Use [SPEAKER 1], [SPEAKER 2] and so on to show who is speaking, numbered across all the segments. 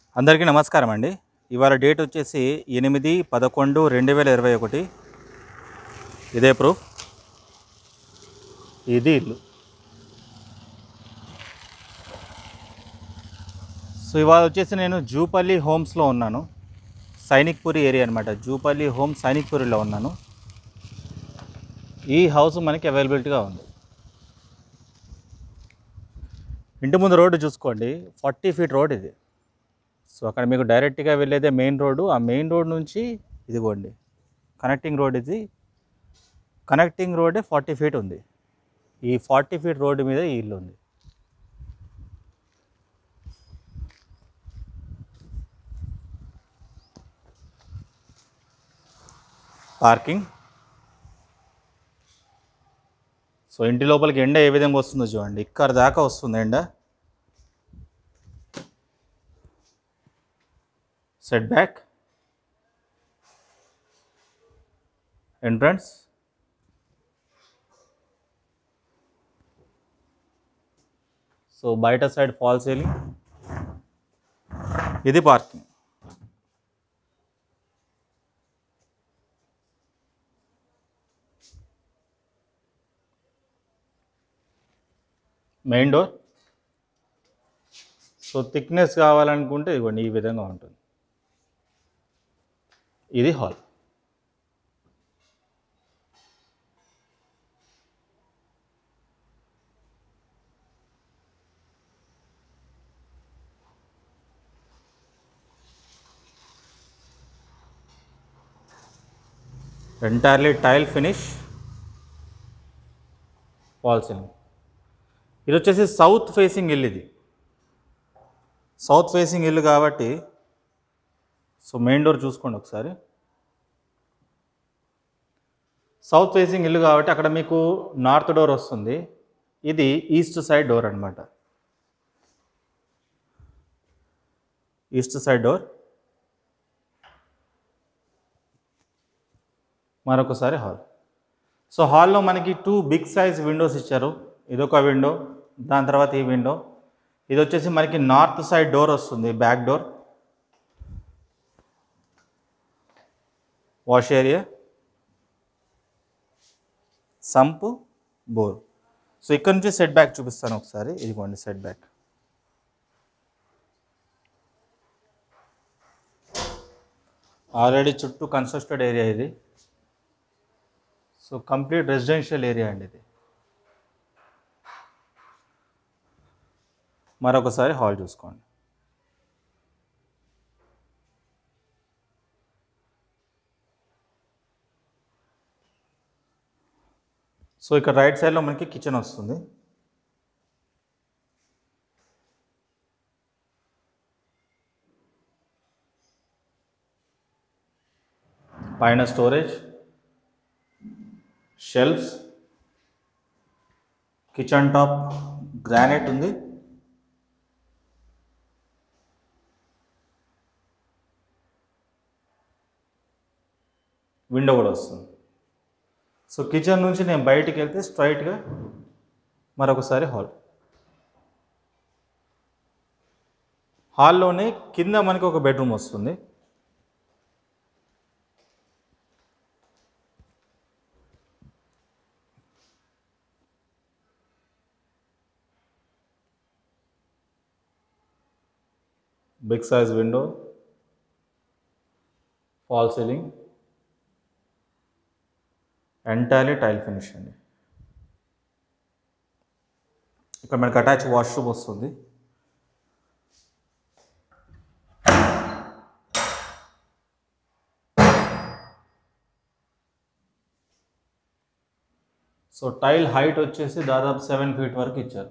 [SPEAKER 1] అందరికీ నమస్కారం అండి ఇవాళ డేట్ వచ్చేసి ఎనిమిది పదకొండు రెండు వేల ఇరవై ఒకటి ఇదే ప్రూఫ్ ఇది ఇల్లు సో ఇవాళ వచ్చేసి నేను జూపల్లి హోమ్స్లో ఉన్నాను సైనిక్పురి ఏరియా అనమాట జూపల్లి హోమ్ సైనిక్పురిలో ఉన్నాను ఈ హౌస్ మనకి అవైలబిలిటీగా ఉంది ఇంటి ముందు రోడ్డు చూసుకోండి ఫార్టీ ఫీట్ రోడ్ ఇది సో అక్కడ మీకు డైరెక్ట్గా వెళ్ళేదే మెయిన్ రోడ్డు ఆ మెయిన్ రోడ్ నుంచి ఇదిగోండి కనెక్టింగ్ రోడ్ ఇది కనెక్టింగ్ రోడ్డే ఫార్టీ ఫీట్ ఉంది ఈ ఫార్టీ ఫీట్ రోడ్డు మీద ఈ ఇల్లు ఉంది పార్కింగ్ సో ఇంటి లోపలికి ఎండ ఏ విధంగా వస్తుందో చూడండి ఇక్కడ దాకా వస్తుంది ఎండ సెట్ బ్యాక్ ఎంట్రన్స్ సో బయట సైడ్ ఫాల్ సీలింగ్ ఇది parking main door so thickness కావాలనుకుంటే ఇవ్వండి ఈ విధంగా ఉంటుంది ఇది hall entirely tile finish fall ceiling ఇది వచ్చేసి సౌత్ ఫేసింగ్ ఇల్లు ఇది సౌత్ ఫేసింగ్ ఇల్లు కాబట్టి సో మెయిన్ డోర్ చూసుకోండి ఒకసారి సౌత్ ఫేసింగ్ ఇల్లు కాబట్టి అక్కడ మీకు నార్త్ డోర్ వస్తుంది ఇది ఈస్ట్ సైడ్ డోర్ అనమాట ఈస్ట్ సైడ్ డోర్ మరొకసారి హాల్ సో హాల్లో మనకి టూ బిగ్ సైజ్ విండోస్ ఇచ్చారు ఇదొక విండో దాని తర్వాత ఈ విండో ఇది వచ్చేసి మనకి నార్త్ సైడ్ డోర్ వస్తుంది back door wash area sump bore so ఇక్కడ నుంచి సెట్ బ్యాక్ చూపిస్తాను ఒకసారి ఇదిగోండి సెట్ బ్యాక్ ఆల్రెడీ చుట్టూ కన్స్ట్రక్టెడ్ ఏరియా ఇది సో కంప్లీట్ రెసిడెన్షియల్ ఏరియా అండి ఇది మరొకసారి హాల్ చూసుకోండి సో ఇక్కడ రైట్ సైడ్లో మనకి కిచెన్ వస్తుంది పైన storage shelves kitchen top granite ఉంది విండో కూడా వస్తుంది సో కిచెన్ నుంచి నేను బయటికి వెళ్తే స్ట్రైట్గా మరొకసారి హాల్ హాల్లోనే కింద మనకి ఒక బెడ్రూమ్ వస్తుంది big size window fall ceiling entirely tile finish అండి ఇక్కడ మనకి అటాచ్ వాష్రూమ్ వస్తుంది సో టైల్ హైట్ వచ్చేసి దాదాపు సెవెన్ ఫీట్ వరకు ఇచ్చారు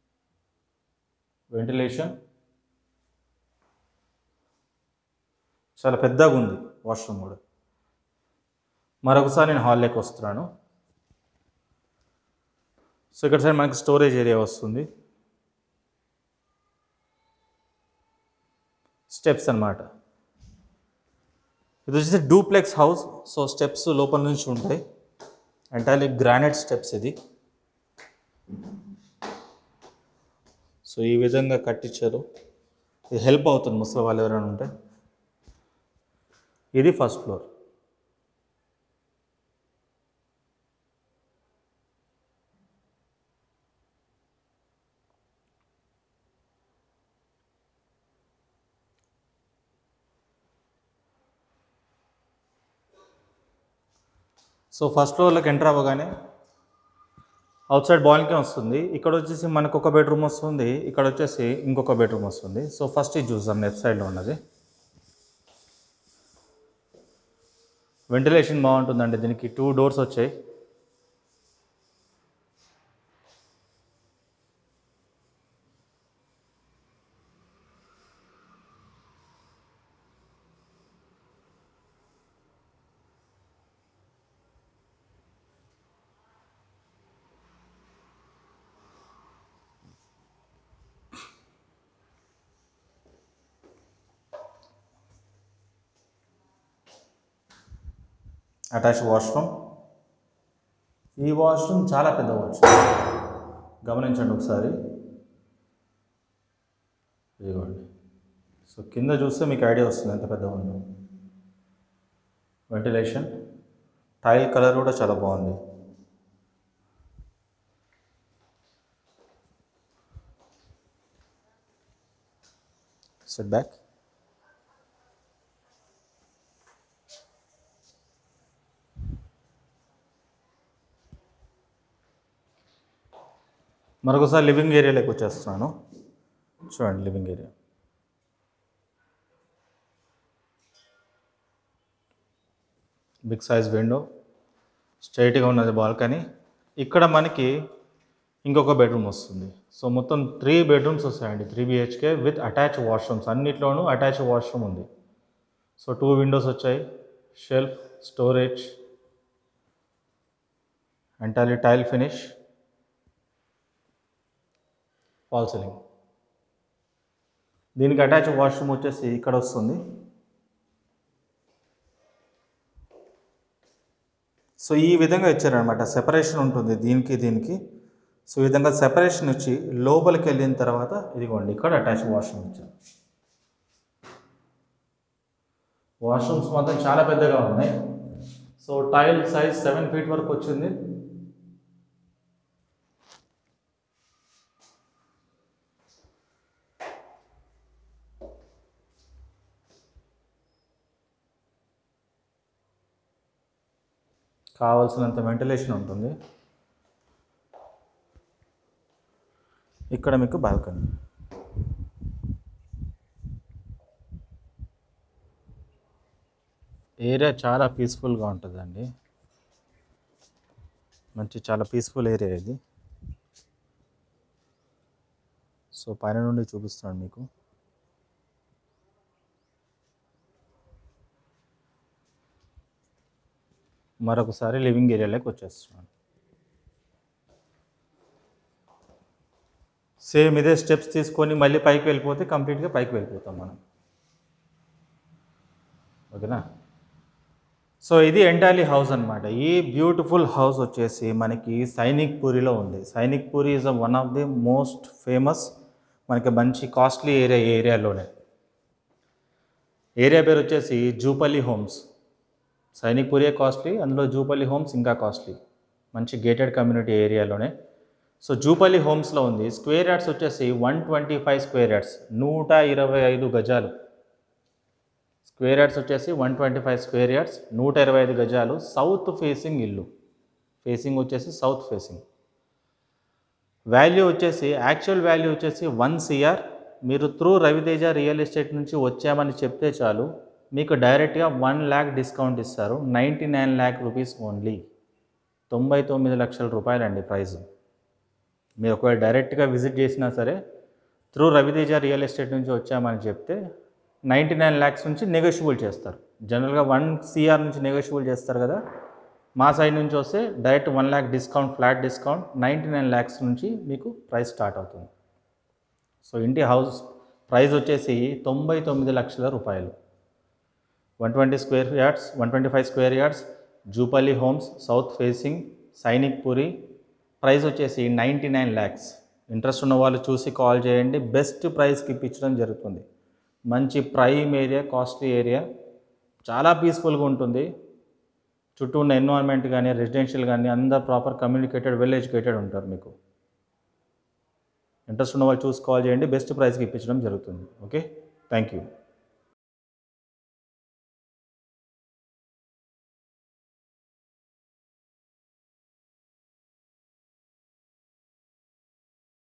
[SPEAKER 1] వెంటిలేషన్ చాలా పెద్దగా ఉంది వాష్రూమ్ కూడా మరొకసారి నేను హాల్లోకి వస్తున్నాను సో ఇక్కడ సైడ్ మనకి స్టోరేజ్ ఏరియా వస్తుంది స్టెప్స్ అన్నమాట ఇది వచ్చేసి డూప్లెక్స్ హౌస్ సో స్టెప్స్ లోపల నుంచి ఉంటాయి ఎంటైర్లీ గ్రానైట్ స్టెప్స్ ఇది సో ఈ విధంగా కట్టించారు ఇది హెల్ప్ అవుతుంది ముసలి వాళ్ళు ఎవరైనా ఉంటే ఇది ఫస్ట్ ఫ్లోర్ సో ఫస్ట్ ఫ్లోర్లోకి ఎంటర్ అవ్వగానే అవుట్ సైడ్ బాల్కనీ వస్తుంది ఇక్కడ వచ్చేసి మనకు ఒక బెడ్రూమ్ వస్తుంది ఇక్కడ వచ్చేసి ఇంకొక బెడ్రూమ్ వస్తుంది సో ఫస్ట్ ఇది చూద్దాం లెఫ్ట్ సైడ్లో ఉన్నది వెంటిలేషన్ బాగుంటుందండి దీనికి టూ డోర్స్ వచ్చాయి అటాచ్ వాష్రూమ్ ఈ వాష్రూమ్ చాలా పెద్ద వాష్రూమ్ గమనించండి ఒకసారి ఇదిగోండి సో కింద చూస్తే మీకు ఐడియా వస్తుంది ఎంత పెద్దగా ఉందో వెంటిలేషన్ టైల్ కలర్ కూడా చాలా బాగుంది సెట్ బ్యాక్ మరొకసారి లివింగ్ ఏరియాలోకి వచ్చేస్తున్నాను చూడండి living area big size window స్ట్రైట్గా ఉన్నది బాల్కనీ ఇక్కడ మనకి ఇంకొక బెడ్రూమ్ వస్తుంది సో మొత్తం త్రీ బెడ్రూమ్స్ వస్తాయండి three BHK with attach washrooms అన్నిట్లోనూ అటాచ్ వాష్రూమ్ ఉంది సో టూ విండోస్ వచ్చాయి shelf storage entirely tile finish fall ceiling దీనికి అటాచ్ వాష్రూమ్ వచ్చేసి ఇక్కడ వస్తుంది సో ఈ విధంగా ఇచ్చారనమాట సెపరేషన్ ఉంటుంది దీనికి దీనికి సో ఈ విధంగా సెపరేషన్ ఇచ్చి లోపలికి వెళ్ళిన తర్వాత ఇదిగోండి ఇక్కడ అటాచ్ వాష్రూమ్ ఇచ్చారు వాష్రూమ్స్ మాత్రం చాలా పెద్దగా ఉన్నాయి so tile size seven feet వరకు వచ్చింది కావాల్సినంత వెంటిలేషన్ ఉంటుంది ఇక్కడ మీకు బాల్కనీ ఏరియా చాలా పీస్ఫుల్గా ఉంటుందండి మంచి చాలా పీస్ఫుల్ ఏరియా ఇది సో పైన నుండి చూపిస్తాను మీకు మరొకసారి లివింగ్ ఏరియాలోకి వచ్చేస్తున్నాను సేమ్ ఇదే స్టెప్స్ తీసుకొని మళ్ళీ పైకి వెళ్ళిపోతే కంప్లీట్గా పైకి వెళ్ళిపోతాం మనం ఓకేనా సో ఇది ఎంటైర్లీ హౌస్ అనమాట ఈ బ్యూటిఫుల్ హౌస్ వచ్చేసి మనకి సైనిక్ పూరిలో ఉంది Sainik Puri is one of the most famous మనకి మంచి కాస్ట్లీ ఏరియా ఈ ఏరియాలోనే ఏరియా పేరు వచ్చేసి జూపల్లి హోమ్స్ సైనిక్ పూరియే కాస్ట్లీ అందులో జూపల్లి హోమ్స్ ఇంకా కాస్ట్లీ మంచి గేటెడ్ కమ్యూనిటీ ఏరియాలోనే సో జూపల్లి హోమ్స్లో ఉంది స్క్వేర్ యార్డ్స్ వచ్చేసి one twenty five square yards నూట ఇరవై ఐదు గజాలు స్క్వేర్ యార్డ్స్ వచ్చేసి one twenty five square yards నూట ఇరవై ఐదు గజాలు సౌత్ ఫేసింగ్ ఇల్లు ఫేసింగ్ వచ్చేసి సౌత్ ఫేసింగ్ వాల్యూ వచ్చేసి యాక్చువల్ వాల్యూ వచ్చేసి వన్ సిఆర్ మీరు త్రూ రవితేజ రియల్ ఎస్టేట్ నుంచి వచ్చామని చెప్తే చాలు మీకు డైరెక్ట్గా వన్ ల్యాక్ డిస్కౌంట్ ఇస్తారు ninety nine lakh rupees only తొంభై తొమ్మిది లక్షల రూపాయలండి ప్రైస్ మీరు ఒకవేళ డైరెక్ట్గా విజిట్ చేసినా సరే త్రూ రవితేజ రియల్ ఎస్టేట్ నుంచి వచ్చామని చెప్తే నైంటీ నైన్ ల్యాక్స్ నుంచి నెగోషియబుల్ చేస్తారు జనరల్గా వన్ సిఆర్ నుంచి నెగోషియబుల్ చేస్తారు కదా మా సైడ్ నుంచి వస్తే direct one lakh discount flat discount ninety nine lakhs నుంచి మీకు ప్రైస్ స్టార్ట్ అవుతుంది సో ఇంటి హౌస్ ప్రైస్ వచ్చేసి తొంభై తొమ్మిది లక్షల రూపాయలు one twenty square yards one twenty five square yards Jupalli homes south facing Sainik Puri price వచ్చేసి నైంటీ నైన్ ల్యాక్స్ ఇంట్రెస్ట్ ఉన్న వాళ్ళు చూసి కాల్ చేయండి బెస్ట్ ప్రైస్కి ఇప్పించడం జరుగుతుంది మంచి ప్రైమ్ ఏరియా కాస్ట్లీ ఏరియా చాలా పీస్ఫుల్గా ఉంటుంది చుట్టూ ఉన్న ఎన్వైర్న్మెంట్ కానీ రెసిడెన్షియల్ కానీ అందరు ప్రాపర్ కమ్యూనికేటెడ్ వెల్ ఎడ్యుకేటెడ్ ఉంటారు మీకు ఇంట్రెస్ట్ ఉన్న వాళ్ళు చూసి కాల్ చేయండి బెస్ట్ ప్రైస్కి ఇప్పించడం జరుగుతుంది ఓకే థ్యాంక్ యూ